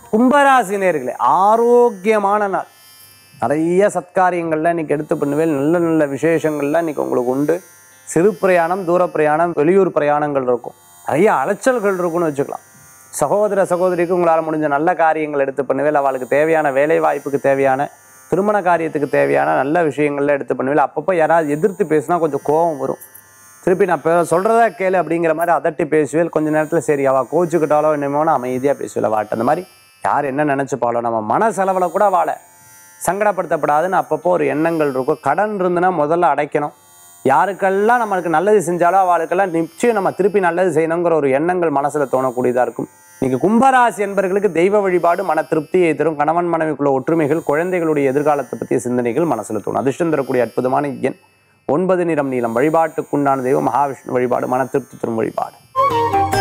கும்பராசினியர்களே ஆரோக்கியமான நாள் நிறைய சத்காரியங்கள்லாம் இன்னைக்கு எடுத்து பண்ணுவேன் நல்ல நல்ல விசேஷங்கள்லாம் இன்னைக்கு உங்களுக்கு உண்டு சிறு பிரயாணம் தூர பிரயாணம் வெளியூர் பிரயாணங்கள் இருக்கும் நிறைய அலைச்சல்கள் இருக்குன்னு வச்சுக்கலாம் சகோதர சகோதரிக்கு உங்களால் முடிஞ்ச நல்ல காரியங்கள் எடுத்து பண்ணுவேன் அவளுக்கு தேவையான வேலை வாய்ப்புக்கு தேவையான திருமண காரியத்துக்கு தேவையான நல்ல விஷயங்கள்லாம் எடுத்து பண்ணுவேன் அப்பப்போ யாராவது எதிர்த்து பேசினா கொஞ்சம் கோபம் வரும் திருப்பி நான் இப்போ சொல்கிறதா கேளு அப்படிங்கிற மாதிரி அதட்டி பேசுவேல் கொஞ்ச நேரத்தில் சரி அவள் கோச்சுக்கிட்டாலோ என்னமோனா அமைதியாக பேசுவேல வாட்ட அந்த மாதிரி யார் என்ன நினச்சிப்பாளோ நம்ம மனசெலவில் கூட வாழ சங்கடப்படுத்தப்படாதுன்னு அப்பப்போ ஒரு எண்ணங்கள் இருக்கும் கடன் இருந்துன்னா முதல்ல அடைக்கணும் யாருக்கெல்லாம் நம்மளுக்கு நல்லது செஞ்சாலோ அவளுக்கெல்லாம் நிச்சயம் நம்ம திருப்பி நல்லது செய்யணுங்கிற ஒரு எண்ணங்கள் மனசில் தோணக்கூடியதாக இருக்கும் இன்னைக்கு கும்பராசி என்பவர்களுக்கு தெய்வ வழிபாடு மன திருப்தியை தரும் கணவன் மனைவிக்குள்ள ஒற்றுமைகள் குழந்தைகளுடைய எதிர்காலத்தை பற்றிய சிந்தனைகள் மனசில் தோணும் அதிர்ஷ்டம் தரக்கூடிய அற்புதமான எண் ஒன்பது நிறம் நீளம் வழிபாட்டுக்குண்டான தெய்வம் மகாவிஷ்ணு வழிபாடு மன திருப்தி தரும் வழிபாடு